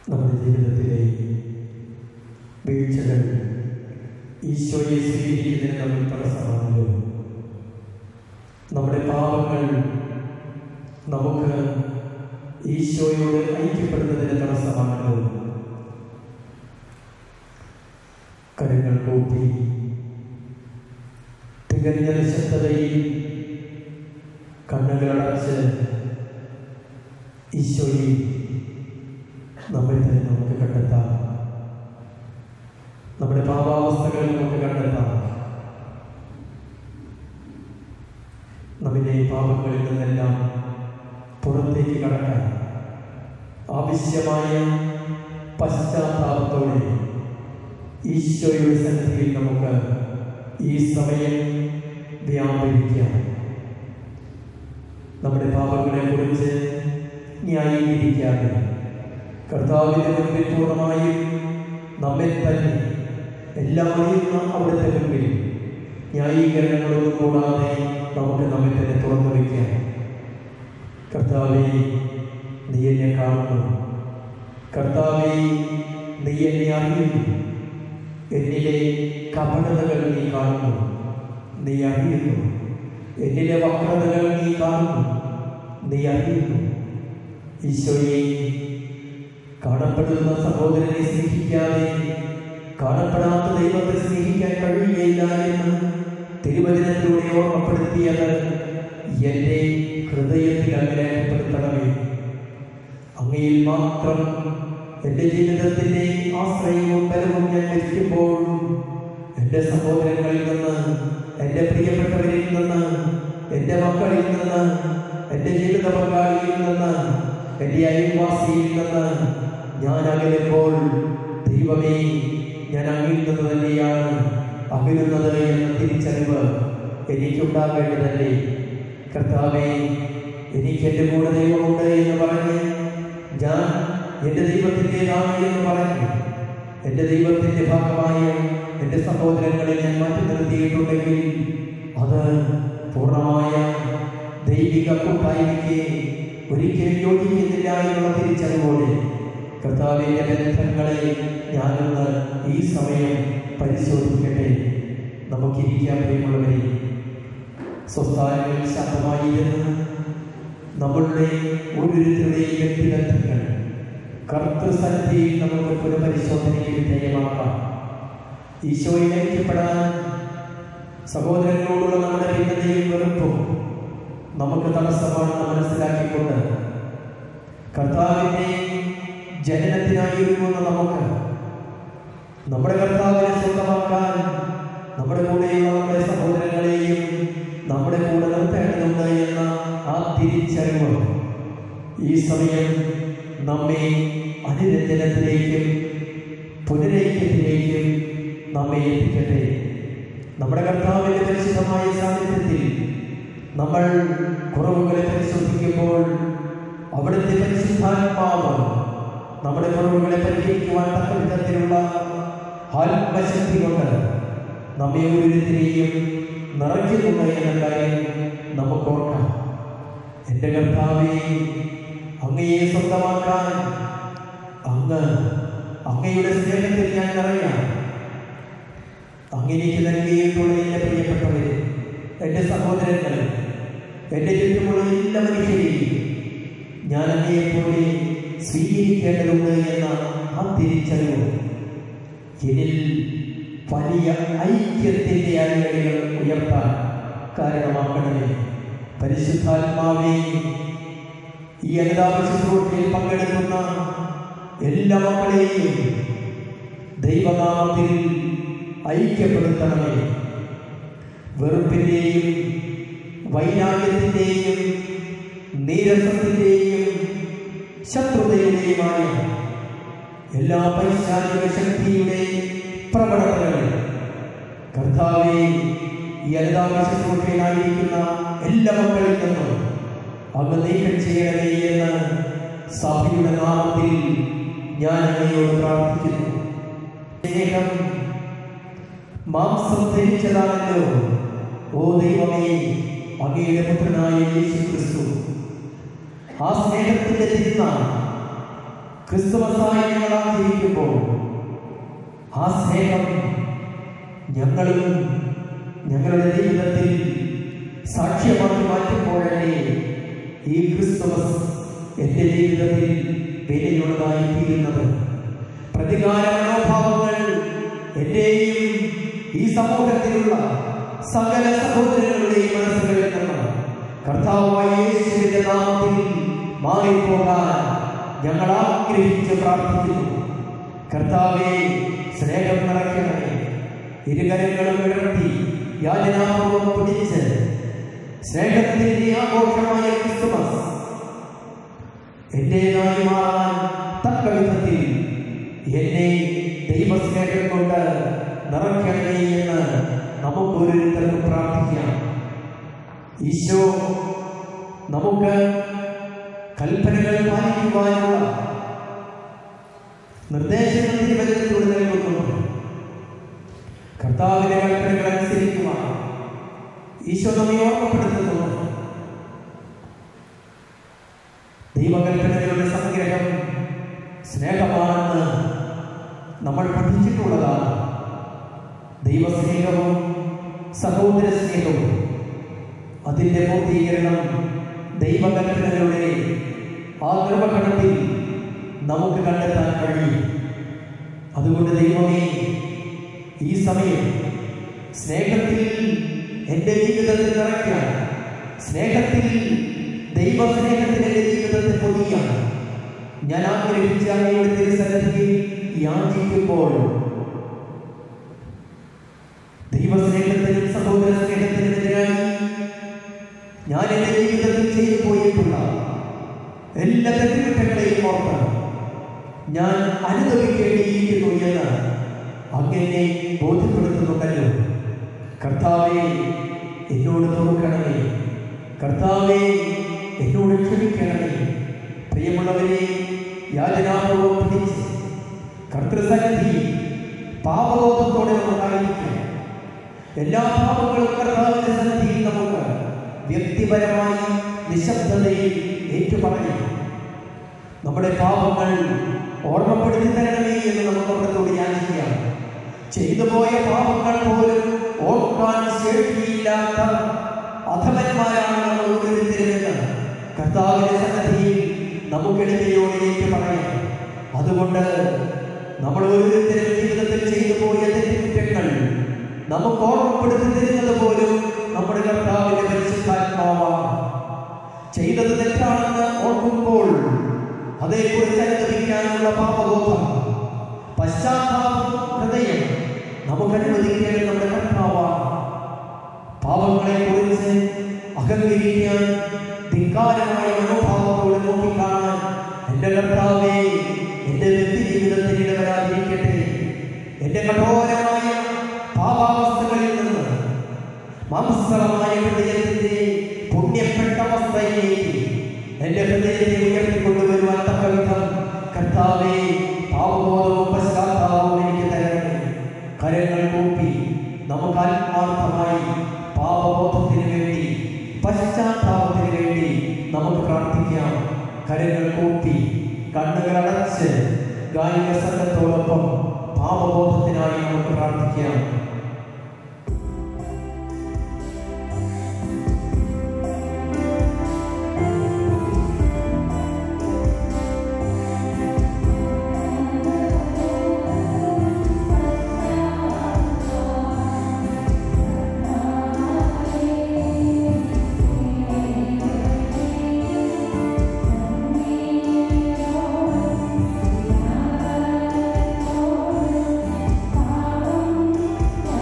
നമ്മുടെ ജീവിതത്തിലെ വീഴ്ചകൾ ഈശോയെ സ്വീകരിക്കുന്നതിന് നമ്മൾ തടസ്സമാണല്ലോ നമ്മുടെ പാപങ്ങൾ നമുക്ക് ഈശോയോട് ഐക്യപ്പെടുന്നതിന് തടസ്സമാണല്ലോ കരങ്ങൾ കൂപ്പി തികഞ്ഞ നിശബ്ദതയിൽ കണ്ണുകളടച്ച് ഈശോയെ നമ്മെ തന്നെ നമുക്ക് കണ്ടെത്താം നമ്മുടെ പാപാവസ്ഥകൾ നമുക്ക് കണ്ടെത്താം നമ്മുടെ പാപങ്ങളിൽ നിന്നെല്ലാം പുറത്തേക്ക് കടക്കാൻ ആവശ്യമായ പശ്ചാത്താപത്തോടെ ഈശോയുടെ സന്നിധിയിൽ നമുക്ക് ഈ സമയം വ്യാപരിക്കാം നമ്മുടെ പാപങ്ങളെ കുറിച്ച് ന്യായീകരിക്കാതെ കർത്താവിന്റെ മുൻപിൽ പൂർണ്ണമായും നമ്മെ തന്നെ എല്ലാവരെയും നാം അവിടുത്തെ മുൻപിൽ ന്യായീകരണങ്ങളൊന്നും കൂടാതെ നമുക്ക് നമ്മെ തന്നെ തുറന്നു വയ്ക്കാം കർത്താവെ നീ എന്നെ കാണുന്നു കർത്താവെ നീ എന്നെ അറിയുന്നു എന്നിലെ കപടതകൾ നീ കാണുന്നു നീ അറിയുന്നു എന്നിലെ വക്രതകൾ നീ കാണുന്നു നീ അറിയുന്നു ഈശോയെ കാണപ്പെടുന്ന സഹോദരനെ സ്നേഹിക്കാതെ കാണപ്പെടാത്ത ദൈവത്തെ സ്നേഹിക്കാൻ കഴിയുകയില്ല എന്ന് തിരുവചനത്തിലൂടെ ഓർമ്മപ്പെടുത്തിയത് എൻ്റെ ഹൃദയത്തിൽ അങ്ങനെ രേഖപ്പെടുത്തണമേ അങ്ങയിൽ മാത്രം എൻ്റെ ജീവിതത്തിൻ്റെ ആശ്രയവും ബലവും ഞാൻ ലഭിക്കുമ്പോൾ എൻ്റെ സഹോദരങ്ങളിൽ നിന്ന് എൻ്റെ പ്രിയപ്പെട്ടവരിൽ നിന്ന് എൻ്റെ മക്കളിൽ നിന്ന് എൻ്റെ ജീവിത പങ്കാളിയിൽ നിന്ന് എൻ്റെ അയൽവാസിയിൽ നിന്ന് ഞാൻ അകലുമ്പോൾ ദൈവമേ ഞാൻ അങ്ങിൽ നിന്ന് തന്നെയാണ് അകലുന്നത് എന്ന തിരിച്ചറിവ് എനിക്കുണ്ടാകേണ്ടതല്ലേ കർത്താവേ എനിക്ക് എൻ്റെ കൂടെ ദൈവമുണ്ട് എന്ന് പറഞ്ഞ് ഞാൻ എൻ്റെ ദൈവത്തിൻ്റെതാണ് എന്ന് പറഞ്ഞു എൻ്റെ ദൈവത്തിൻ്റെ ഭാഗമായ എൻ്റെ സഹോദരങ്ങളെ ഞാൻ മാറ്റി നിർത്തിയിട്ടുണ്ടെങ്കിൽ അത് പൂർണ്ണമായ ദൈവിക കൂട്ടായ്മയ്ക്ക് ഒരിക്കലും യോജിക്കുന്നില്ല എന്നുള്ള തിരിച്ചറിവോടെ കർത്താവിൻ്റെ ബന്ധങ്ങളെ ഞാനൊന്ന് ഈ സമയം പരിശോധിക്കട്ടെ നമുക്കിരിക്കാൻ പ്രിയമുള്ളവരെ സ്വസ്ഥാനങ്ങളിൽ ശാന്തമായിരുന്ന് നമ്മളുടെ ഓരോരുത്തരുടെയും വ്യക്തിബന്ധങ്ങൾ കർത്തൃസന്നിധിയിൽ നമുക്ക് പുനഃപരിശോധനയ്ക്ക് വിധേയമാക്കാം ഈശോയിൽ ഐക്യപ്പെടാൻ സഹോദരങ്ങളോടുള്ള നമ്മുടെ ഭിന്നതയും വെറുപ്പും നമുക്ക് തടസ്സമാണെന്ന് മനസ്സിലാക്കിക്കൊണ്ട് കർത്താവിൻ്റെ ജനനത്തിനായി ഒരുങ്ങുന്ന നമുക്ക് നമ്മുടെ കർത്താവിനെ സ്വന്തമാക്കാൻ നമ്മുടെ കൂടെയുള്ള നമ്മുടെ സഹോദരങ്ങളെയും നമ്മുടെ കൂടെ നിർത്തേണ്ടതുണ്ട് എന്ന ആ തിരിച്ചറിവ് ഈ സമയം നമ്മെ അനുരഞ്ജനത്തിലേക്കും പുനരൈക്യത്തിലേക്കും നമ്മെ എത്തിക്കട്ടെ നമ്മുടെ കർത്താവിന്റെ പരിശുദ്ധമായ സാന്നിധ്യത്തിൽ നമ്മൾ കുറവുകളെ പരിശോധിക്കുമ്പോൾ അവിടുത്തെ പരിശുദ്ധാത്മാവ് നമ്മുടെ കുറവുകളെ പരിഹരിക്കുവാൻ തക്ക വിധത്തിലുള്ള ആത്മശക്തി കൊണ്ട് നമ്മെ ഓരോരുത്തരെയും നിറയ്ക്കുന്നുണ്ട് എന്ന കാര്യം നമുക്ക് ഓർക്കാം എൻ്റെ കർത്താവെ അങ്ങയെ സ്വന്തമാക്കാൻ അങ്ങ് അങ്ങയുടെ സ്നേഹത്തിൽ ഞാൻ നിറയാം അങ്ങനെക്ക് നൽകിയിട്ടുള്ള എൻ്റെ പ്രിയപ്പെട്ടവരെ എൻ്റെ സഹോദരങ്ങൾ എൻ്റെ ചുറ്റുമുള്ള എല്ലാ മനുഷ്യരെയും ഞാൻ അങ്ങയെപ്പോലെ സ്വീകരിക്കേണ്ടതുണ്ട് എന്ന ആ തിരിച്ചറിവ് ഇതിൽ വലിയ ഐക്യത്തിൻ്റെ അലകളികൾ ഉയർത്താൻ കാരണമാക്കണമേ പരിശുദ്ധാത്മാവേ ഈ അനുതാപ ശുശ്രൂഷയിൽ പങ്കെടുക്കുന്ന എല്ലാ മക്കളെയും ദൈവനാമത്തിൽ ഐക്യപ്പെടുത്തണമേ വെറുപ്പിൻ്റെയും വൈരാഗ്യത്തിൻ്റെയും നീരസത്തിൻ്റെയും ശത്രുതയുടെയുമായ എല്ലാ പൈശാചിക ശക്തിയുടെ പ്രവണതകൾ കർത്താവെ ഈ അനുതാപ ശുശ്രൂഷയിലായിരിക്കുന്ന എല്ലാ മക്കളിൽ നിന്നും അങ്ങ് നീക്കം ചെയ്യണമേ എന്ന് സഭയുടെ നാമത്തിൽ ഞാൻ അങ്ങയോട് പ്രാർത്ഥിക്കുന്നു സ്നേഹം മാംസം ധരിച്ചതാണല്ലോ ഓ ദൈവമേ അങ്ങയുടെ പുത്രനായ യേശു ക്രിസ്തു ആ സ്നേഹത്തിന്റെ തിരുനാൾ ക്രിസ്തുമസായി ഞങ്ങൾ ആചരിക്കുമ്പോൾ ആ സ്നേഹം ഞങ്ങളും ഞങ്ങളുടെ ജീവിതത്തിൽ സാക്ഷ്യമാക്കി മാറ്റുമ്പോഴല്ലേ ഈ ക്രിസ്തുമസ് എൻ്റെ ജീവിതത്തിൽ വിലയുള്ളതായി തീരുന്നത് പ്രതികാര മനോഭാവങ്ങൾ എൻ്റെയും ഈ സമൂഹത്തിലുള്ള സകല സഹോദരങ്ങളുടെയും മനസ്സുകളിൽ നിന്ന് കർത്താവായ യേശുവിന്റെ നാമത്തിൽ മാറിപ്പോകാൻ ഞങ്ങൾ ആഗ്രഹിച്ച് പ്രാർത്ഥിക്കുന്നു കർത്താവെ സ്നേഹം നിറയ്ക്കണമേ ഇരുകരങ്ങളും വിടർത്തി യാചനാപൂർവം പിടിച്ച് സ്നേഹത്തിന്റെ ആഘോഷമായ ക്രിസ്തുമസ് എന്റേതായി മാറാൻ തക്ക വിധത്തിൽ എന്നെ ദൈവസ്നേഹം കൊണ്ട് നിറയ്ക്കണമേ എന്ന് നമുക്ക് ഓരോരുത്തർക്കും പ്രാർത്ഥിക്കാം ഈശോ നമുക്ക് കൽപ്പനകൾ പാലിക്കുവാനുള്ള നിർദ്ദേശങ്ങൾ തിരുവചനത്തിലൂടെ നൽകുന്നുണ്ട് കർത്താവിന്റെ കൽപ്പനകൾ അനുസരിക്കുവാൻ ഈശോ നമ്മെ ഓർമ്മപ്പെടുത്തുന്നുണ്ട് ദൈവകൽപ്പനകളുടെ സംഗ്രഹം സ്നേഹമാണെന്ന് നമ്മൾ പഠിച്ചിട്ടുള്ളതാണ് ദൈവസ്നേഹവും സഹോദര സ്നേഹവും അതിൻ്റെ പൂർത്തീകരണം ദൈവകൽപ്പനകളുടെ ആ നിർവഹണത്തിൽ നമുക്ക് കണ്ടെത്താൻ കഴിയും അതുകൊണ്ട് ദൈവമേ ഈ സമയം സ്നേഹത്തിൽ എൻ്റെ ജീവിതത്തിൽ നിറയ്ക്കാൻ സ്നേഹത്തിൽ ദൈവസ്നേഹത്തിൽ എൻ്റെ ജീവിതത്തെ പൊതിയാൻ ഞാൻ ആഗ്രഹിച്ച അങ്ങയുടെ തിരുസന്നിധിയിൽ യാചിക്കുമ്പോൾ ദൈവസ്നേഹത്തിനും സഹോദര സ്നേഹത്തിനും എതിരായി ഞാൻ എൻ്റെ ജീവിതത്തിൽ ചെയ്തു പോയിട്ടുള്ള എല്ലാ തെറ്റുകുറ്റങ്ങളെയും ഓർത്ത് ഞാൻ അനുഭവിക്കേണ്ടിയിരിക്കുന്നു എന്ന് അങ്ങനെ ബോധ്യപ്പെടുത്തുന്നുണ്ടല്ലോ കർത്താവെ എന്നോട് തുറക്കണമേ കർത്താവെ എന്നോട് ക്ഷമിക്കണമേ പ്രിയമുള്ളവരെ യാചനാപൂർവം പിടിച്ച് കർത്തൃസന്നിധി പാപബോധത്തോടെ നമുക്കായിരിക്കും എല്ലാ പാപങ്ങളും കർത്താവിന്റെ സന്നിധിയിൽ നമുക്ക് വ്യക്തിപരമായി നിശബ്ദതയിൽ ഏറ്റുപറയും നമ്മുടെ പാപങ്ങൾ ഓർമ്മപ്പെടുത്തി തരണമേ എന്ന് നമുക്ക് അവിടത്തോട് യാചിക്കാം ചെയ്തു പോയ പാപങ്ങൾ പോലും ഓർക്കാൻ ശേഷിയില്ലാത്ത അധമന്മാരാണ് നമ്മൾ ഓരോരുത്തരുമെന്ന് കർത്താവിന്റെ സന്നദ്ധിയിൽ നമുക്കെടുക്കയോടിലേക്ക് പറയാം അതുകൊണ്ട് നമ്മൾ ഓരോരുത്തരും ജീവിതത്തിൽ ചെയ്തു പോയ തെറ്റുകുറ്റങ്ങൾ നമുക്ക് ഓർമ്മപ്പെടുത്തി തരുന്നത് പോലും നമ്മുടെ കർത്താവിന്റെ പരിശുദ്ധാത്മാവാണ് ചെയ്തത് തെറ്റാണെന്ന് ഓർക്കുമ്പോൾ അതേക്കുറിച്ച് അനുഭവിക്കാനുള്ള പാപബോധം പശ്ചാത്താപം ഹൃദയം നമുക്ക് അനുവദിക്കേണ്ട നമ്മുടെ കർത്താവാണ് പാപങ്ങളെ കുറിച്ച് അഹങ്കരിക്കാൻ ധിക്കാരമായ മനോഭാവത്തോടെ നോക്കിക്കാണാൻ എൻ്റെ കർത്താവെ എൻ്റെ വ്യക്തി ജീവിതത്തിൽ ഇടവരാതിരിക്കട്ടെ എൻ്റെ കഠോരമായ പാപാവസ്ഥകളിൽ നിന്ന് മാംസളമായ ഹൃദയത്തിന്റെ പുണ്യപ്പെട്ട അവസ്ഥയിലേക്ക് എന്റെ ഹൃദയത്തെ ഉയർത്തിക്കൊണ്ടുവരുവാൻ തക്കവിധം കർത്താവെ പാപബോധവും പശ്ചാത്താപവും എനിക്ക് തരണമേ കരങ്ങൾ കൂപ്പി നമുക്ക് ആത്മാർത്ഥമായി പാപബോധത്തിന് വേണ്ടി പശ്ചാത്താപത്തിന് വേണ്ടി നമുക്ക് പ്രാർത്ഥിക്കാം കരങ്ങൾ കൂപ്പി കണ്ണുകൾ അടച്ച് ഗായിക സംഘത്തോടൊപ്പം പാപബോധത്തിനായി നമുക്ക് പ്രാർത്ഥിക്കാം പാപം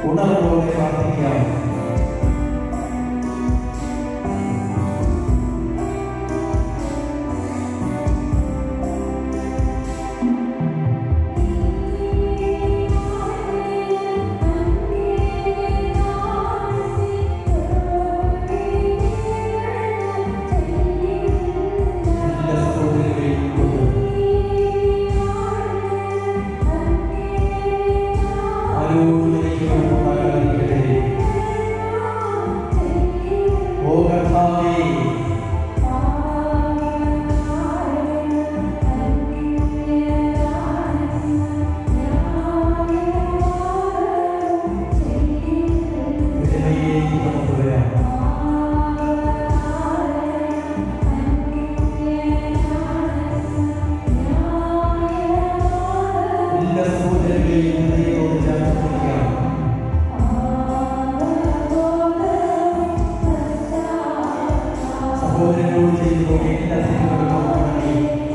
ഉണർവോടെ പ്രാർത്ഥിക്കാം എല്ലാ സഹോദരങ്ങളെയും കൊണ്ട് ആരോഗ്യത്തിലേക്ക് ഉണ്ടാകാതിരിക്കട്ടെ ഓ കർത്താവേ വിടുതലയിലേക്ക് നമുക്ക് വരാം എല്ലാ സഹോദരങ്ങളെയും ഹൃദയത്തോട് ചേർത്ത് പിടിക്കാം സഹോദരങ്ങളോട് ചെയ്തു പോയ എല്ലാ തിന്മകളും മറക്കണമേ.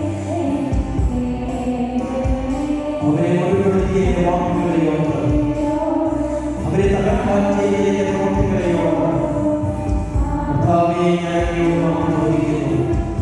അവരെ മറുപടിയ എന്റെ വാക്കുകളെ ഓർത്ത് അവരെ തകർക്കാൻ ചെയ്ത എന്റെ പ്രവൃത്തികളെ ഓർത്ത് കർത്താവേ ഞാൻ അങ്ങയോട് മാപ്പ് ചോദിക്കുന്നു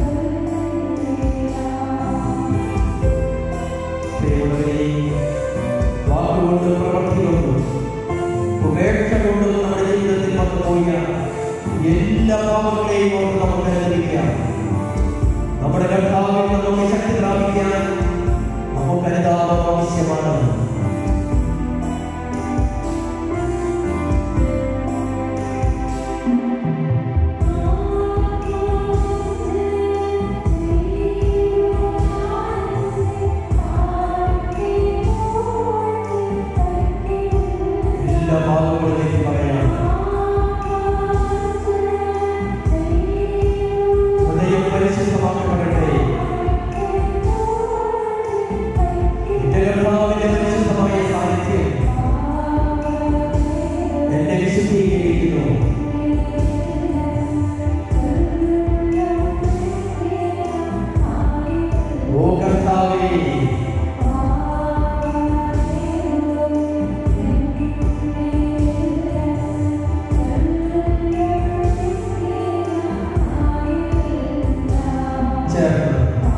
പ്രിയമുള്ളവരെ, വാക്കുകൊണ്ട് പ്രവൃത്തി കൊണ്ട് ഉപേക്ഷ കൊണ്ട് നമ്മുടെ ജീവിതത്തിൽ വന്നുപോയ എല്ലാ പാപങ്ങളെയും ഓർത്ത് നമുക്ക് അനുവദിക്കാം നമ്മുടെ കർത്താവിൽ നിന്ന് നമുക്ക് ശക്തി പ്രാപിക്കാൻ നമുക്ക് അനുതാപം ആവശ്യമാണ് എല്ലാ പാപങ്ങളിലേക്ക് പറയാം ഹൃദയം പരിശുദ്ധമാക്കപ്പെടട്ടെ എന്റെ കർത്താവിന്റെ പരിശുദ്ധമായ സാന്നിധ്യം എന്നെ വിശുദ്ധീകരിക്കുന്നു ഓ കർത്താവേ ചേർന്ന്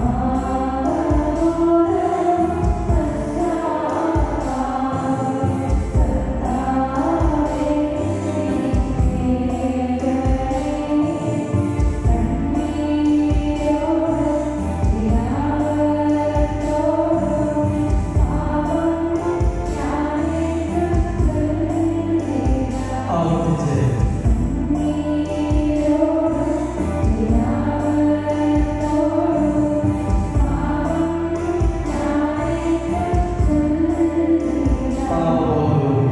ആവർത്തിച്ച് പാപബോധവും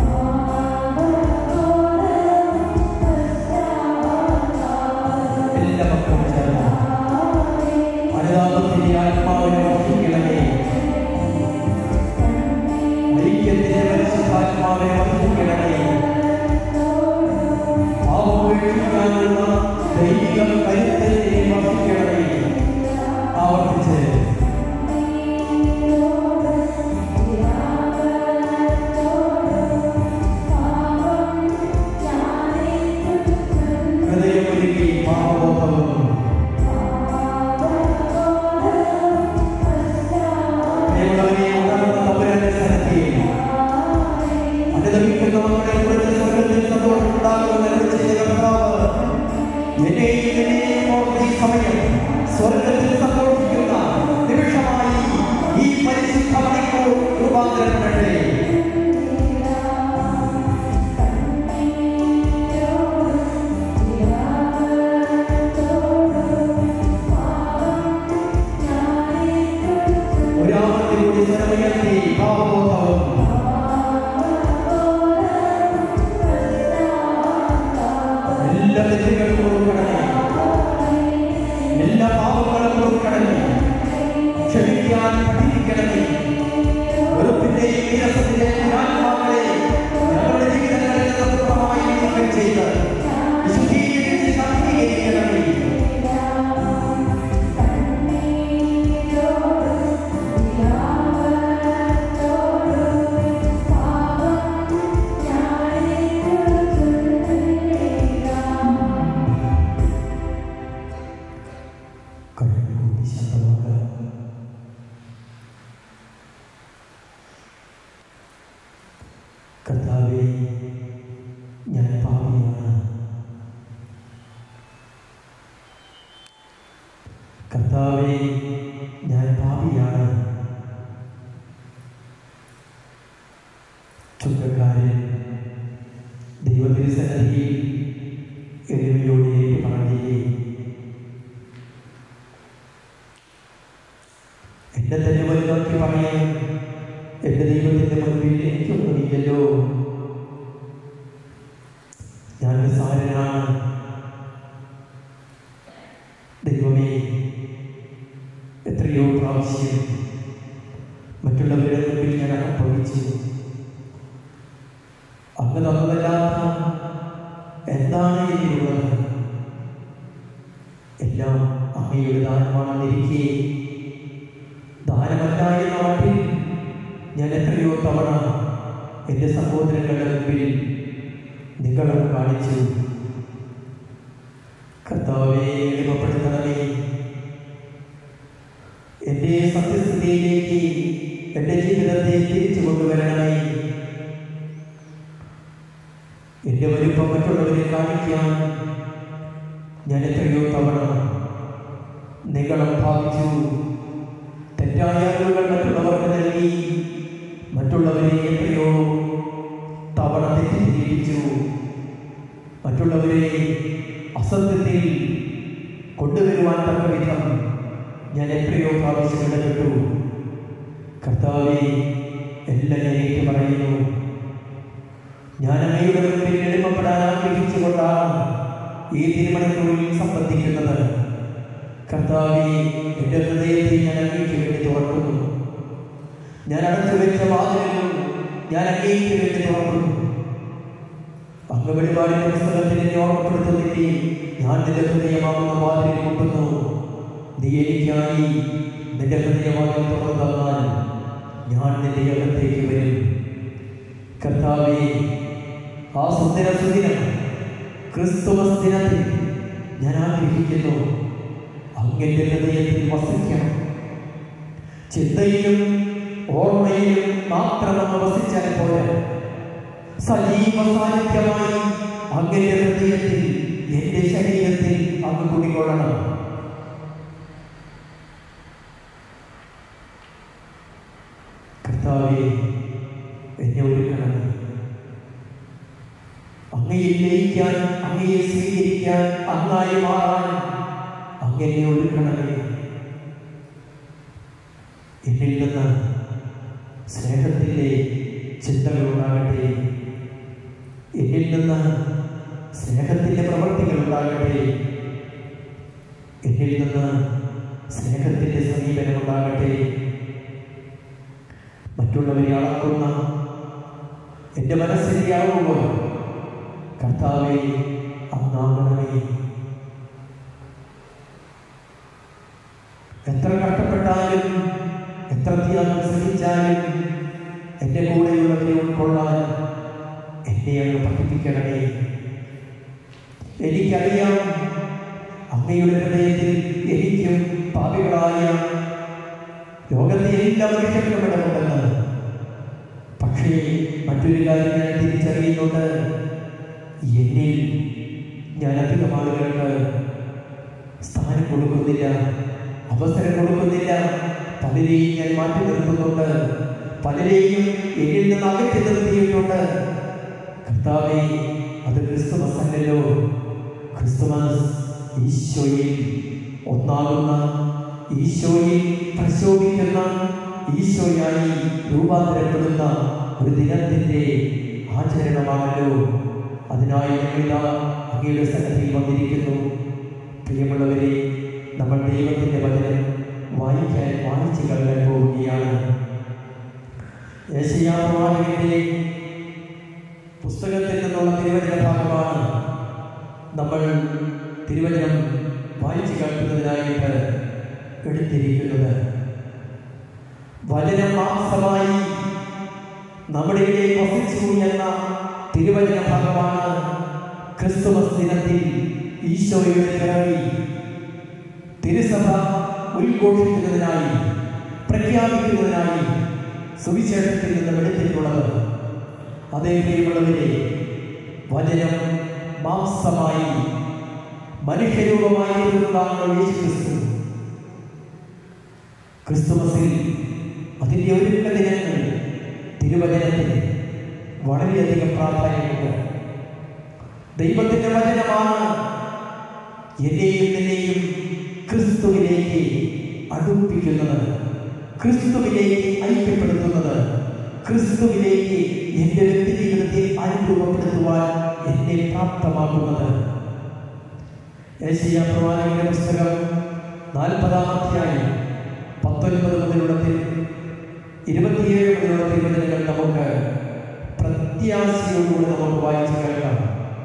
എല്ലാ മക്കളും ചേർന്ന് അനുതാപത്തിന്റെ ആത്മാവിനെ വർദ്ധിക്കണമേ ഐക്യത്തിന്റെ പരിശുദ്ധാത്മാവിനെ വർദ്ധിക്കണമേ പാപമൊഴിക്കാനുള്ള ദൈവിക കരുത്തിനെ വർദ്ധിക്കണമേ ആവർത്തിച്ച് ഹൃദയമൊരുക്കി പാപബോധവും ദൈവമേ, ഉണർന്ന തമ്പുരാന്റെ സന്നിധിയിൽ അനുദമിക്കുന്ന മക്കളെ കുറിച്ച് സ്വർഗ്ഗത്തിൽ സന്തോഷമുണ്ടാകുമെന്ന് അരുളി ചെയ്ത കർത്താവ്, എന്നെയും നിന്നെയും ഓർത്ത് ഈ സമയം സ്വർഗ്ഗത്തിൽ സന്തോഷിക്കുന്ന നിമിഷമായി ഈ പരിശുദ്ധ മണിക്കൂർ രൂപാന്തരപ്പെടട്ടെ ഒരാമത്തിൽ കൂടി സ്വരമുയർത്തി പാപബോധവും എല്ലാ തെറ്റുകളും കൊടുക്കണമേ എല്ലാ പാപങ്ങളും കൊടുക്കണമേ ക്ഷമിക്കാൻ പഠിപ്പിക്കണമേ വെറുപ്പിന്റെയും വിരസത്തിന്റെയും ആത്മാക്കളെ ഞങ്ങളുടെ ജീവിതങ്ങളിൽ നിന്ന് പൂർണ്ണമായി നീക്കം ചെയ്ത് വിശുദ്ധീകരിച്ച് ശാക്തീകരിക്കണമേ കർത്താവേ ഞാൻ പാപിയാണ് ചുങ്കക്കാരൻ ദൈവത്തിരുസന്നിധിയിൽ എളിമയോടെ പറഞ്ഞില്ലേ എന്നെ തന്നെ വലുതാക്കി പറയാൻ എന്റെ ദൈവത്തിന്റെ മുൻപിൽ എനിക്കൊന്നുമില്ലല്ലോ ഞാൻ നിസ്സാരനാണ് ദൈവമേ എത്രയോ പ്രാവശ്യം മറ്റുള്ളവരുടെ മുൻപിൽ ഞാൻ അനുഭവിച്ചു അങ്ങ് തന്നതല്ലാത്ത എന്താണ് ഇതിലുള്ളത് എല്ലാം അങ്ങയുടെ ദാനമാണെന്നിരിക്കെ ദാനമല്ല എന്ന മട്ടിൽ ഞാൻ എത്രയോ തവണ എൻ്റെ സഹോദരങ്ങളുടെ മുമ്പിൽ നിങ്ങളും കാണിച്ചു കർത്താവെ എളിമപ്പെടുത്തണമേ എൻ്റെ സത്യസ്ഥിതിയിലേക്ക് എൻ്റെ ജീവിതത്തെ തിരിച്ചു കൊണ്ടുവരണമേ എൻ്റെ വലുപ്പം മറ്റുള്ളവരെ കാണിക്കാൻ ഞാൻ എത്രയോ തവണ നിങ്ങളും ഭാവിച്ചു തെറ്റായ അറിവുകൾ മറ്റുള്ളവർക്ക് നൽകി മറ്റുള്ളവരെ എത്രയോ തവണ തെറ്റിദ്ധരിപ്പിച്ചു മറ്റുള്ളവരെ അസത്യത്തിൽ കൊണ്ടുവരുവാൻ തക്ക വിധം ഞാൻ എത്രയോ പ്രാവശ്യം ഇടപെട്ടു കർത്താവെ എല്ലാം ഞാൻ ഏറ്റു പറയുന്നു ഞാൻ അങ്ങയുടെ മുമ്പിൽ എളിമപ്പെടാൻ ആഗ്രഹിച്ചുകൊണ്ടാണ് ഈ തിരുമണിക്കൂറിൽ സംബന്ധിക്കുന്നത് കർത്താവെ എൻ്റെ ഹൃദയത്തെ ഞാൻ അങ്ങേക്ക് വേണ്ടി തുറക്കുന്നു ഞാൻ അടച്ചു വെച്ച വാതിലുകൾ ഞാൻ അങ്ങേക്ക് വേണ്ടി തുറക്കുന്നു അങ്ങ് വെളിപാടിന്റെ പുസ്തകത്തിൽ എന്നെ ഓർമ്മപ്പെടുത്തുന്നില്ലേ ഞാൻ നിന്റെ ഹൃദയമാകുന്ന വാതിലിൽ മുട്ടുന്നു നീ എനിക്കായി നിന്റെ ഹൃദയവാതിൽ തുറന്നു തന്നാൽ ഞാൻ നിന്റെ അകത്തേക്ക് വരും കർത്താവേ ആ സുന്ദര സുദിനം ക്രിസ്തുമസ് ദിനത്തിൽ ഞാൻ ആഗ്രഹിക്കുന്നു അങ്ങന്റെ ഹൃദയത്തിൽ വസിക്കണം ചിന്തയിലും ഓർമ്മയിലും മാത്രം അങ്ങ് വസിച്ചാൽ പോലെ സജീവ സാന്നിധ്യമായി അങ്ങന്റെ ഹൃദയത്തിൽ എന്റെ ശരീരത്തിൽ അങ്ങ് കുടികൊള്ളണം കർത്താവെ എന്നെ ഒരുക്കണമേ അങ്ങയെ ലയിക്കാൻ അങ്ങയെ സ്വീകരിക്കാൻ അങ്ങായി മാറാൻ അങ്ങനെ ഒരുക്കണമേ എന്നിൽ നിന്ന് സ്നേഹത്തിൻ്റെ ചിന്തകൾ ഉണ്ടാകട്ടെ എന്നിൽ നിന്ന് സ്നേഹത്തിൻ്റെ പ്രവൃത്തികൾ ഉണ്ടാകട്ടെ എന്നിൽ നിന്ന് സ്നേഹത്തിൻ്റെ സമീപനം ഉണ്ടാകട്ടെ മറ്റുള്ളവരെ അളക്കുന്ന എൻ്റെ മനസ്സിൻ്റെ അളവുകൾ കർത്താവെ അങ്ങാകണമേ എത്ര കഷ്ടപ്പെട്ടാലും എത്ര ത്യാഗം സഹിച്ചാലും എൻ്റെ കൂടെയുള്ളവരെ ഉൾക്കൊള്ളാൻ എന്നെ അങ്ങ് പഠിപ്പിക്കണമേ എനിക്കറിയാം അങ്ങയുടെ ഹൃദയത്തിൽ എനിക്കും പാപികളായ ലോകത്തെ എല്ലാ മനുഷ്യർക്കും ഇടമുണ്ടെന്ന് പക്ഷേ മറ്റൊരു കാര്യം ഞാൻ തിരിച്ചറിയുന്നുണ്ട് എന്നിൽ ഞാൻ അധികം ആളുകൾക്ക് സ്ഥാനം കൊടുക്കുന്നില്ല അവസരം കൊടുക്കുന്നില്ല പലരെയും ഞാൻ മാറ്റി നിർത്തുന്നുണ്ട് പലരെയും എന്നിൽ നിന്ന് അകറ്റി നിർത്തിയിട്ടുണ്ട് കർത്താവെ അത് ക്രിസ്തുമസ് അല്ലല്ലോ ക്രിസ്തുമസ് ഈശോയിൽ ഒന്നാകുന്ന ഈശോയിൽ പ്രശോഭിക്കുന്ന ഈശോയായി രൂപാന്തരപ്പെടുന്ന ഒരു ദിനത്തിന്റെ ആചരണമാണല്ലോ അതിനായി ഞങ്ങളിതാ അങ്ങയുടെ സന്നിധിയിൽ വന്നിരിക്കുന്നു പ്രിയമുള്ളവരെ നമ്മൾ ദൈവത്തിന്റെ വചനം വായിക്കാൻ വായിച്ചു കളയാൻ പോവുകയാണ് യേശയ്യാപ്രവാചകന്റെ പുസ്തകത്തിൽ നിന്നുള്ള തിരുവചന ഭാഗമാണ് നമ്മൾ തിരുവചനം വായിച്ചു കേൾക്കുന്നതിനായിട്ട് എടുത്തിരിക്കുന്നത് വചനം മാംസമായി നമ്മുടെ ഇടയിൽ വസിച്ചു എന്ന തിരുവചന ഭാഗമാണ് ക്രിസ്തുമസ് ദിനത്തിൽ ഈശോയുടെ പിറവി തിരുസഭ ഉദ്ഘോഷിക്കുന്നതിനായി പ്രഖ്യാപിക്കുന്നതിനായി സുവിശേഷത്തിൽ നിന്ന് എടുത്തിട്ടുള്ളത് അതേ പ്രിയമുള്ളവരെ വചനം മാംസമായി മനുഷ്യരൂപമായി തീർന്നതാണ് യേശു ക്രിസ്തു ക്രിസ്തുമസിൽ അതിൻ്റെ ഒരുക്ക ദിനങ്ങൾ തിരുവചനത്തിന് വളരെയധികം പ്രാധാന്യമുണ്ട് ദൈവത്തിൻ്റെ വചനമാണ് എന്നെയും നിന്നെയും ക്രിസ്തുവിലേക്ക് അടുപ്പിക്കുന്നത് ക്രിസ്തുവിലേക്ക് ഐക്യപ്പെടുത്തുന്നത് ക്രിസ്തുവിലേക്ക് എൻ്റെ വ്യക്തി ജീവിതത്തെ അനുരൂപപ്പെടുത്തുവാൻ എന്നെ പ്രാപ്തമാക്കുന്നത് ഏഷ്യ പ്രവാചകന്റെ പുസ്തകം നാൽപ്പതാം അധ്യായം പത്തൊൻപത് മുതലുള്ള തിരു- ഇരുപത്തിയേഴ് മുതലുള്ള തിരുവചനങ്ങൾ നമുക്ക് പ്രത്യാശയോടുകൂടി നമുക്ക് വായിച്ചു കേൾക്കാം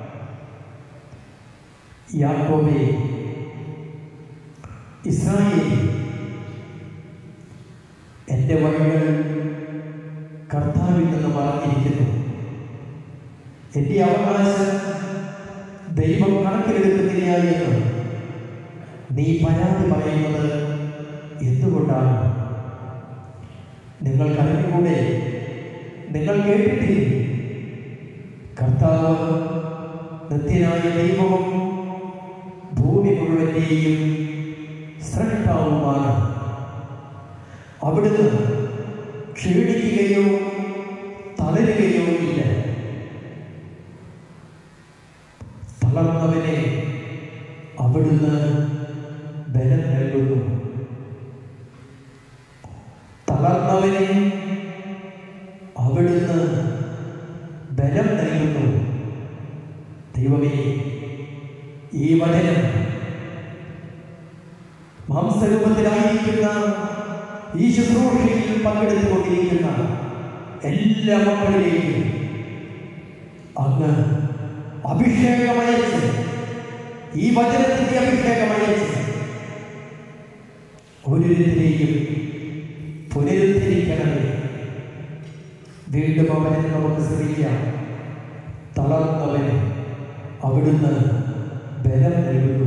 യാക്കോബേ ഇസ്രായേൽ എൻ്റെ വഴികൾ കർത്താവിൽ നിന്ന് മറഞ്ഞിരിക്കുന്നു എൻ്റെ അവകാശം ദൈവം കണക്കിലെടുക്കുന്നില്ല എന്ന് നീ പരാതി പറയുന്നത് എന്തുകൊണ്ടാണ് നിങ്ങൾക്കറിഞ്ഞുകൂടെ നിങ്ങൾ കേട്ടിട്ടില്ലേ കർത്താവ് നിത്യനായ ദൈവവും ഭൂമി മുഴുവൻ്റെയും സ്രഷ്ടാവുമാണ് അവിടുന്ന് ക്ഷീണിക്കുകയോ തളരുകയോ ഇല്ല തളർന്നവനെ അവിടുന്ന് ബലം നൽകുന്നു തളർന്നവനെ അവിടുന്ന് ബലം നൽകുന്നു ദൈവമേ ഈ വചനം മാംസരൂപത്തിലായിരിക്കുന്ന ഈ ശുശ്രൂഷയിൽ പങ്കെടുത്തുകൊണ്ടിരിക്കുന്ന എല്ലാ മക്കളിലേക്കും അങ്ങ് അഭിഷേകമയച്ച് ഈ വചനത്തിന്റെ അഭിഷേകമയച്ച് ഓരോരുത്തരെയും പുനരുദ്ധരിക്കണമേ വീണ്ടും അവനെ നമുക്ക് ശ്രമിക്കാം തളർന്നവന് അവിടുന്ന് ബലം നൽകുന്നു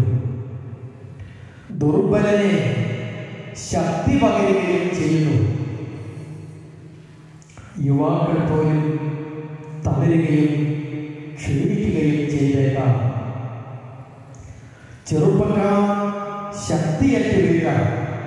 ദുർബലനെ ശക്തി പകരുകയും ചെയ്യുന്നു യുവാക്കൾ പോലും തളരുകയും ക്ഷീണിക്കുകയും ചെയ്തേക്കാം ചെറുപ്പക്കാർ ശക്തിയറ്റ് വീഴാം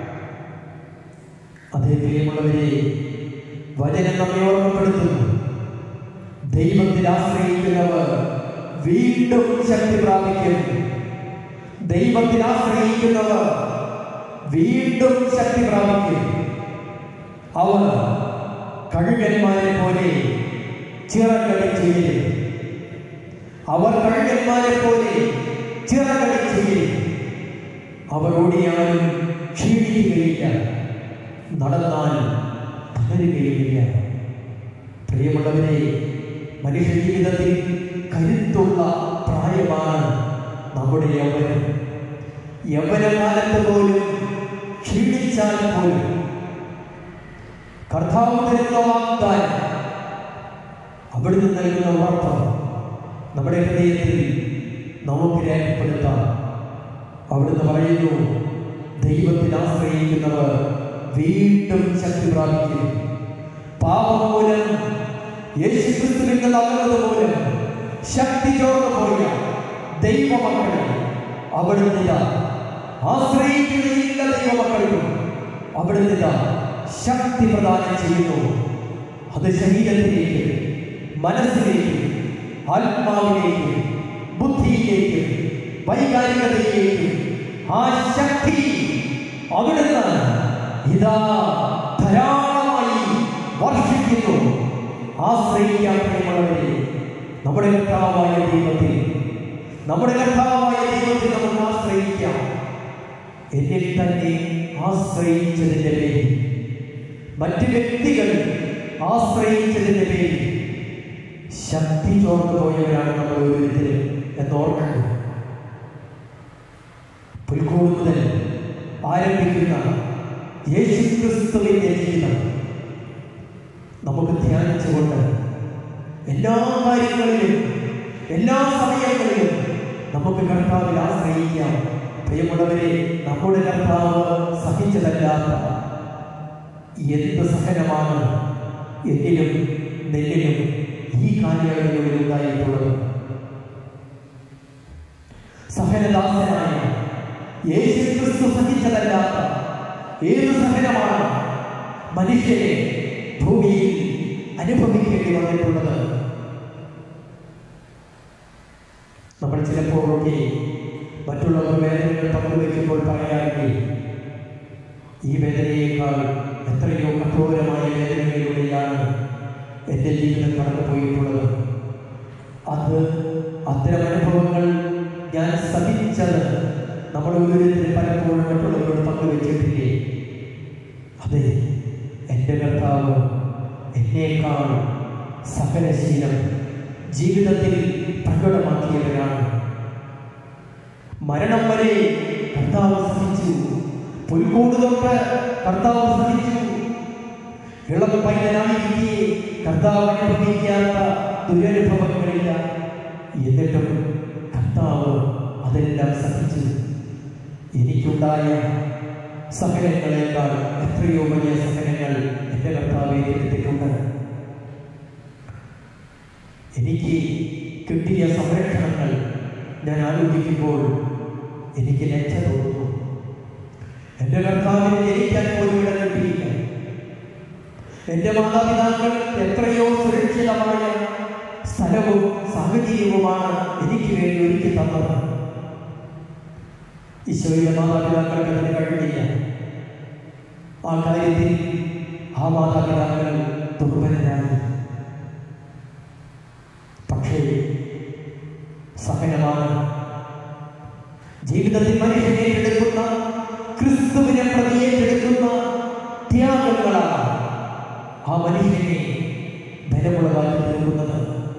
അതേ പ്രിയമുള്ളവരെ വചനം നമ്മെ ഓർമ്മപ്പെടുത്തുന്നു ദൈവത്തിൽ ആശ്രയിക്കുന്നവർ വീണ്ടും ശക്തി പ്രാപിക്കും ദൈവത്തിൽ ആശ്രയിക്കുന്നവർ വീണ്ടും ശക്തി പ്രാപിക്കും അവർ കഴുകന്മാരെ പോലെ ചിറകടിച്ചുയരും അവർ കഴുകന്മാരെ പോലെ ചിറകടിച്ചുയരും അവർ ഓടിയാലും ക്ഷീണിക്കുകയില്ല നടന്നാലും തളരുകയുമില്ല പ്രിയമുള്ളവരെ മനുഷ്യ ജീവിതത്തിൽ കരുത്തുള്ള പ്രായമാണ് നമ്മുടെ യൗവനം യൗവനകാലത്ത് പോലും ക്ഷീണിച്ചാൽ പോലും കർത്താവ് തരുന്ന വാഗ്ദാനം അവിടുന്ന് നൽകുന്ന ഉറപ്പ് നമ്മുടെ ഹൃദയത്തിൽ നമുക്ക് രേഖപ്പെടുത്താം അവിടുന്ന് പറയുന്നു ദൈവത്തിൽ ആശ്രയിക്കുന്നവർ വീണ്ടും ശക്തി പ്രാപിക്കും പാപം മൂലം യേശുക്രിസ്തുവിൽ നിന്ന് അകന്നത് മൂലം ശക്തി ചോർന്നു പോയ ദൈവമക്കളെ അവിടുന്ന് ഇതാ ആശ്രയിക്കുകയില്ല ദൈവമക്കൾക്കും അവിടുന്ന് ഇതാ ശക്തി പ്രദാനം ചെയ്യുന്നു അത് ശരീരത്തിലേക്ക് മനസ്സിലേക്ക് ആത്മാവിലേക്ക് ബുദ്ധിയിലേക്ക് വൈകാരികതയിലേക്ക് ആ ശക്തി അവിടുന്ന് ഇതാ ധാരാളമായി വർഷിക്കുന്നു ആശ്രയിക്കാൻ പ്രിയമുള്ളവരെ നമ്മുടെ കർത്താവായ ദൈവത്തിൽ നമ്മുടെ കർത്താവായ ദൈവത്തിൽ നമുക്ക് ആശ്രയിക്കാം എന്നിൽ തന്നെ ആശ്രയിച്ചതിൻ്റെ പേരിൽ മറ്റ് വ്യക്തികൾ ആശ്രയിച്ചതിൻ്റെ പേരിൽ ശക്തി ചോർന്നു പോയവരാണ് നമ്മൾ ഓരോരുത്തരും എന്നോർക്കണം പുൽക്കൂട് മുതൽ ആരംഭിക്കുന്ന യേശുക്രിസ്തുവിന്റെ ജീവിതം നമുക്ക് ധ്യാനിച്ചുകൊണ്ട് എല്ലാ കാര്യങ്ങളിലും എല്ലാ സമയങ്ങളിലും നമുക്ക് കർത്താവിൽ ആശ്രയിക്കാം പ്രിയമുള്ളവരെ നമ്മുടെ കർത്താവ് സഹിച്ചതല്ലാത്ത എന്ത് സഹനമാണ് എന്നിലും നെല്ലിലും ഈ കാലയളവിൽ ഉണ്ടായിട്ടുള്ളത് സഹനദാസനായ യേശുക്രിസ്തു സഹിച്ചതല്ലാത്ത ഏത് സഹനമാണ് മനുഷ്യനെ ഭൂമിയിൽ അനുഭവിക്കേണ്ടി വന്നിട്ടുള്ളത് നമ്മൾ ചിലപ്പോഴൊക്കെ മറ്റുള്ളവർ വേദനകൾ പങ്കുവയ്ക്കുമ്പോൾ പറയാറില്ലേ ഈ വേദനയേക്കാൾ എത്രയോ കഠോരമായ വേദനകളിലൂടെയാണ് എൻ്റെ ജീവിതം കടന്നു പോയിട്ടുള്ളത് അത് അത്തരം അനുഭവങ്ങൾ ഞാൻ സഹിച്ചത് നമ്മൾ ഓരോരുത്തരും പലപ്പോഴും മറ്റുള്ളവരോട് പങ്കുവെച്ചിട്ടില്ലേ അതെ എൻ്റെ കർത്താവ് എന്നേക്കാൾ സകലശീലം ജീവിതത്തിൽ പ്രകടമാക്കിയവരാണ് മരണം വരെ കർത്താവ് സഹിച്ചു പുൽക്കൂട് തൊട്ട് കർത്താവ് സഹിച്ചു ഇളം പൈതനായിരിക്കെ കർത്താവ് അനുഭവിക്കാത്ത ദുരനുഭവങ്ങളില്ല എന്നിട്ടും കർത്താവ് അതെല്ലാം സഹിച്ചു എനിക്കുണ്ടായ സഹനങ്ങളെക്കാൾ എത്രയോ വലിയ സഹനങ്ങൾ എൻ്റെ കർത്താവ് ഏറ്റെടുത്തിട്ടുണ്ട് എനിക്ക് കിട്ടിയ സംരക്ഷണങ്ങൾ ഞാൻ ആലോചിക്കുമ്പോൾ എനിക്ക് ലജ്ജ തോന്നുന്നു എൻ്റെ കർത്താവിന് ജനിക്കാൻ പോലും ഇടം കിട്ടിയില്ല എൻ്റെ മാതാപിതാക്കൾ എത്രയോ സുരക്ഷിതമായ സ്ഥലവും സാഹചര്യവുമാണ് എനിക്ക് വേണ്ടി ഒരുക്കി തന്നത് ഈശോയുടെ മാതാപിതാക്കൾക്ക് അതിന് കഴിഞ്ഞില്ല ആ കാര്യത്തിൽ ആ മാതാപിതാക്കൾ ദുർബലരായി പക്ഷേ സഹനമാണ് ജീവിതത്തിൽ മനുഷ്യനെ ഏറ്റെടുക്കുന്ന ക്രിസ്തുവിനെ പ്രതി ഏറ്റെടുക്കുന്ന ത്യാഗങ്ങളാണ് ആ മനുഷ്യനെ ബലമുള്ളതാക്കി തീർക്കുന്നത്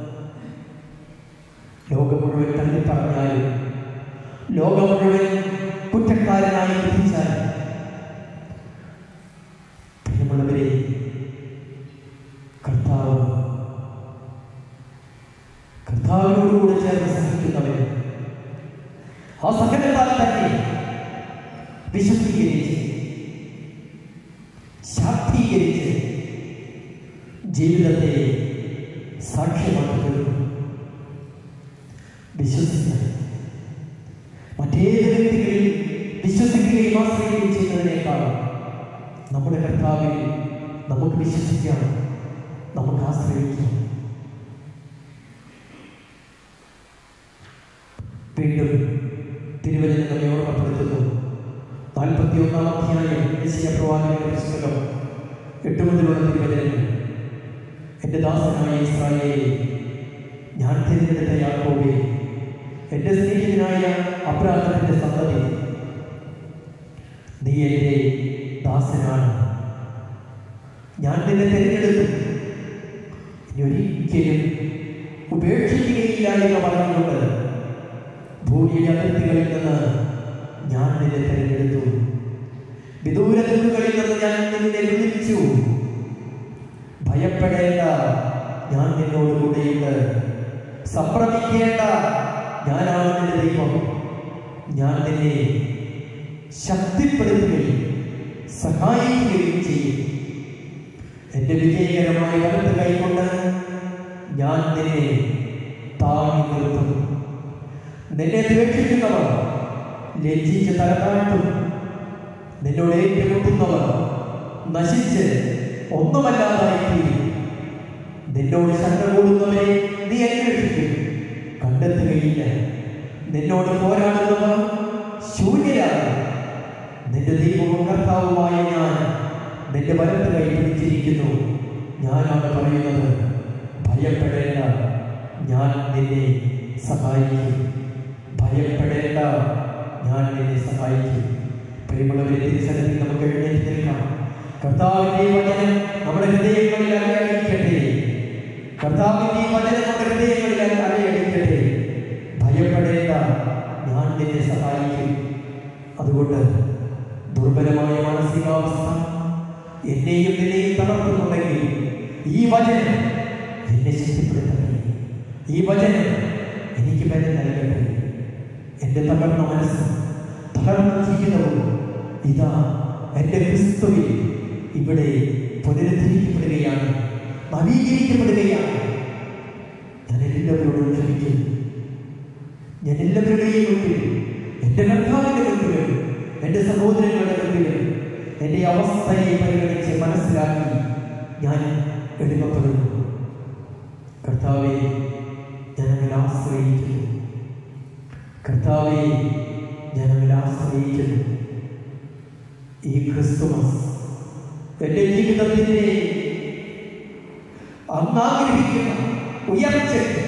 ലോകം മുഴുവൻ തള്ളി പറഞ്ഞാലും ലോകം മുഴുവൻ കുറ്റക്കാരനായി വിധിച്ചാൽ പ്രിയമുള്ളവരെ കർത്താവ് കർത്താവിനോടുകൂടെ ചേർന്ന് സഹിക്കുന്നവൻ ആ സഹനത്താൽ തന്നെ വിശുദ്ധീകരിച്ച് ശാക്തീകരിച്ച് ജീവിതത്തെ സാക്ഷ്യമാക്കി തീർക്കും വിശ്വസിക്കാൻ മറ്റേത് വ്യക്തികളിൽ വിശ്വസിക്കുകയും ആശ്രയിക്കുകയും ചെയ്യുന്നതിനേക്കാൾ നമ്മുടെ കർത്താവിൽ നമുക്ക് വിശ്വസിക്കാം നമുക്ക് ആശ്രയിക്കാം വീണ്ടും തിരുവചനം നമ്മെ ഓർമ്മപ്പെടുത്തുന്നു നാൽപ്പത്തി ഒന്നാം അധ്യായം ദേശീയ പ്രവാചകന്റെ പുസ്തകം എട്ട് മുതലുള്ള തിരുവചനങ്ങൾ എൻ്റെ ദാസനായ ഇസ്രായേലെ ഞാൻ തിരഞ്ഞെടുത്ത യാക്കോബെ എൻ്റെ സ്നേഹിതനായ അബ്രാഹത്തിന്റെ സന്തതി നീ എൻ്റെ ദാസനാണ് ഞാൻ നിന്നെ തിരഞ്ഞെടുത്തു ഇനി ഒരിക്കലും ഉപേക്ഷിക്കുകയില്ല എന്ന് പറഞ്ഞുകൊണ്ട് ഭൂമിയുടെ അതിർത്തികളിൽ നിന്ന് ഞാൻ നിന്നെ തിരഞ്ഞെടുത്തു വിദൂര ദിക്കുകളിൽ നിന്ന് ഞാൻ നിന്നെ വിളിച്ചു ഭയപ്പെടേണ്ട ഞാൻ നിന്നോട് കൂടെയുണ്ട് സംഭ്രമിക്കേണ്ട ഞാനാണ് നിന്റെ ദൈവം ഞാൻ നിന്നെ ശക്തിപ്പെടുത്തുകയും സഹായിക്കുകയും ചെയ്യും എന്റെ വിജയകരമായ വലത്ത് കൈകൊണ്ട് ഞാൻ നിന്നെ താങ്ങി നിർത്തും നിന്നെ ദ്വേഷിക്കുന്നവർ ലജ്ജിച്ച് തലതാഴ്ത്തും നിന്നോട് ഏറ്റുമുട്ടുന്നവർ നശിച്ച് ഒന്നുമല്ലാതായിത്തീരും നിന്നോട് ശണ്ട കൂടുന്നവരെ നീ അന്വേഷിക്കും കണ്ടെത്തുകയില്ല നിന്നോട് പോരാടുന്നവർ ശൂന്യരാകും നിന്റെ ദൈവവും കർത്താവുമായ ഞാൻ നിന്റെ വലത്ത് കൈ പിടിച്ചിരിക്കുന്നു ഞാനാണ് പറയുന്നത് ഭയപ്പെടേണ്ട ഞാൻ നിന്നെ സഹായിക്കും ഭയപ്പെടേണ്ട ഞാൻ നിന്നെ സഹായിക്കും പ്രിയമുള്ളവരെ തിരിച്ചറിഞ്ഞ് നമുക്ക് എഴുന്നേറ്റ് നിൽക്കാം കർത്താവിന്റെ വചനം നമ്മുടെ ഹൃദയങ്ങളിൽ അലയടിക്കട്ടെ കർത്താവിന്റെ വചനം നമ്മുടെ ഹൃദയങ്ങളിൽ അലയടിക്കട്ടെ ഭയപ്പെടേണ്ട ഞാൻ നിന്നെ സഹായിക്കും അതുകൊണ്ട് ദുർബലമായ മാനസികാവസ്ഥ എന്നെയും നിന്നെയും തളർത്തുന്നുണ്ടെങ്കിൽ ഈ വചനം എന്നെ ശക്തിപ്പെടുത്തട്ടെ ഈ വചനം എനിക്ക് ബലം നൽകട്ടെ എൻ്റെ തകർന്ന മനസ്സ് തകർന്ന ജീവിതവും ഇതാ എൻ്റെ ക്രിസ്തുവിൽ ഇവിടെ പുനരുദ്ധരിക്കപ്പെടുകയാണ് നവീകരിക്കപ്പെടുകയാണ് ഞാൻ എല്ലാവരോടും ക്ഷമിക്കുന്നു ഞാൻ എല്ലാവരുടെയും മുമ്പിൽ എൻ്റെ കർത്താവിൻ്റെ മുമ്പിൽ എൻ്റെ സഹോദരങ്ങളുടെ മുമ്പിൽ എൻ്റെ അവസ്ഥയെ പരിഗണിച്ച് മനസ്സിലാക്കി ഞാൻ എളിമപ്പെടുന്നു കർത്താവെ ഞാൻ അങ്ങനെ ആശ്രയിക്കുന്നു കർത്താവെ ഞാൻ അങ്ങനെ ആശ്രയിക്കുന്നു ഈ ക്രിസ്തുമസ് എൻ്റെ ജീവിതത്തിൻ്റെ അന്നാഗ്രഹിക്കുന്ന ഉയർച്ചയ്ക്ക്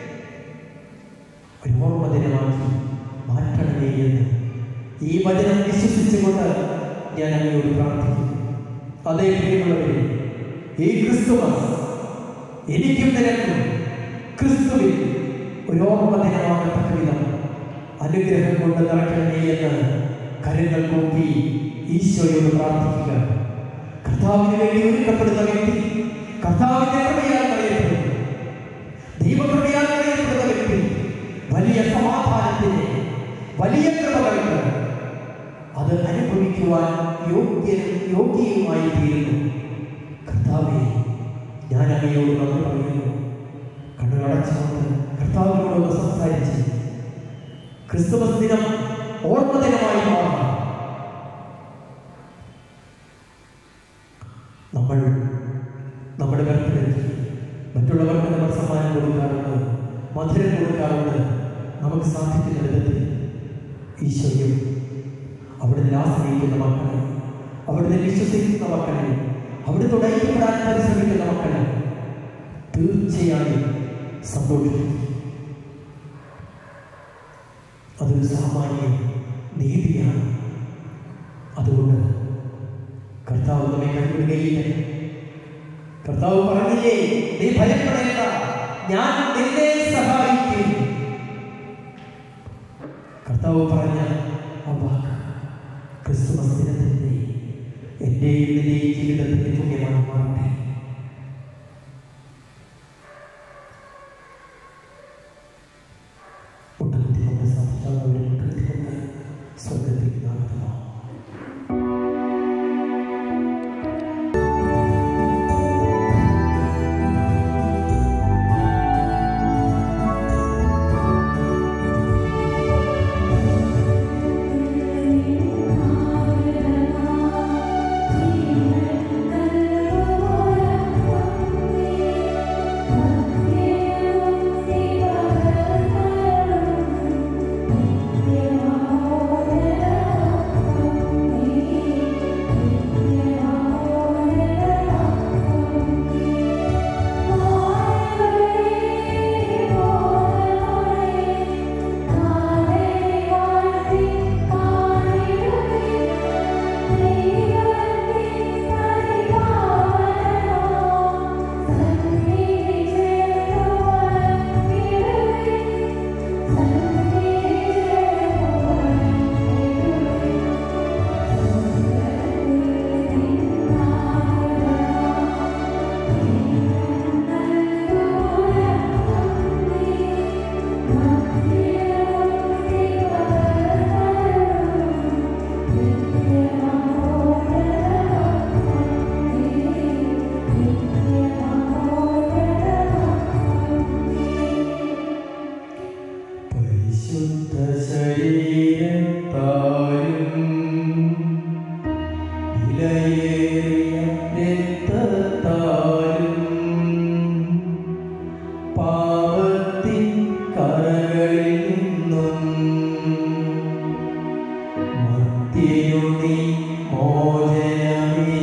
ഒരു ഓർമ്മ ദിനമാക്കി മാറ്റണമേ എന്ന് ഈ വചനം വിശ്വസിച്ചുകൊണ്ട് ഞാൻ അങ്ങയോട് പ്രാർത്ഥിക്കുന്നു അതേ പ്രിയമുള്ളവരെ ഈ ക്രിസ്തുമസ് എനിക്കും നിനക്കും ക്രിസ്തുവിൽ ഒരു ഓർമ്മ ദിനമാകത്തക്ക വിധം അനുഗ്രഹം കൊണ്ട് നിറയ്ക്കണമേ എന്ന് കരുതൽ കൂപ്പി ഈശോയോട് പ്രാർത്ഥിക്കുക കർത്താവിന് വേണ്ടി ഒരുക്കപ്പെടുന്ന വ്യക്തി കർത്താവിന്റെ കൃപയാൽ നിറയപ്പെടുന്നു ദൈവകൃപയാൽ നിറയപ്പെടുന്ന വ്യക്തി വലിയ സമാധാനത്തിന് വലിയ കൃപകൾക്ക് അത് അനുഭവിക്കുവാൻ യോഗ്യ യോഗ്യയുമായി തീരുന്നു കർത്താവെ ഞാൻ അങ്ങയോട് നന്ദി പറയുന്നു കണ്ണുകളടച്ചുകൊണ്ട് കർത്താവിനോടൊന്ന് സംസാരിച്ച് ക്രിസ്തുമസ് ദിനം ഓർമ്മ ദിനമായി മാറണം നമ്മൾ നമ്മുടെ ബർത്ത്ഡേക്ക് മറ്റുള്ളവർക്ക് നമ്മൾ സമ്മാനം കൊടുക്കാറുണ്ട് മധുരം കൊടുക്കാറുണ്ട് നമുക്ക് സാധിക്കുന്ന വിധത്തിൽ ഈശോയും അവിടുന്ന് ആശ്രയിക്കുന്ന മക്കളെ അവിടുന്ന് വിശ്വസിക്കുന്ന മക്കളെ അവിടുന്ന് ഐക്യപ്പെടാൻ പരിശ്രമിക്കുന്ന മക്കളെ തീർച്ചയായും സന്തോഷിക്കും അതൊരു സാമാന്യ നീതിയാണ് അതുകൊണ്ട് കർത്താവ് നമ്മെ കൈവിടുകയില്ല കർത്താവ് പറഞ്ഞില്ലേ നീ ഭയപ്പെടേണ്ട ഞാൻ നിന്നെ സഹായിക്കും കർത്താവ് പറഞ്ഞ ആ വാക്ക് ക്രിസ്തുമസ് ദിനത്തിന്റെ എന്റെയും നിന്റെയും ജീവിതത്തിന്റെ പുണ്യമായി മാറട്ടെ മുട്ടുകുത്തിക്കൊണ്ട് സാധിക്കാവുന്നവരെ മുട്ടുകുത്തിക്കൊണ്ട് സ്വർഗത്തിൽ നടത്തുക പരിശുദ്ധ ശരീരത്താലും വിലയേറിയ രക്തത്താലും പാപത്തിൻ കറകളിൽ നിന്നും മർത്യനുണി മോചനമേ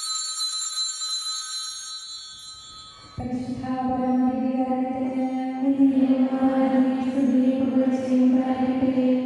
പരിശുദ്ധാപരമതികാരത്തിന് നീയും ആരാധനയും സ്തുതിയും പുകഴ്ചയും ഉണ്ടായിരിക്കട്ടെ.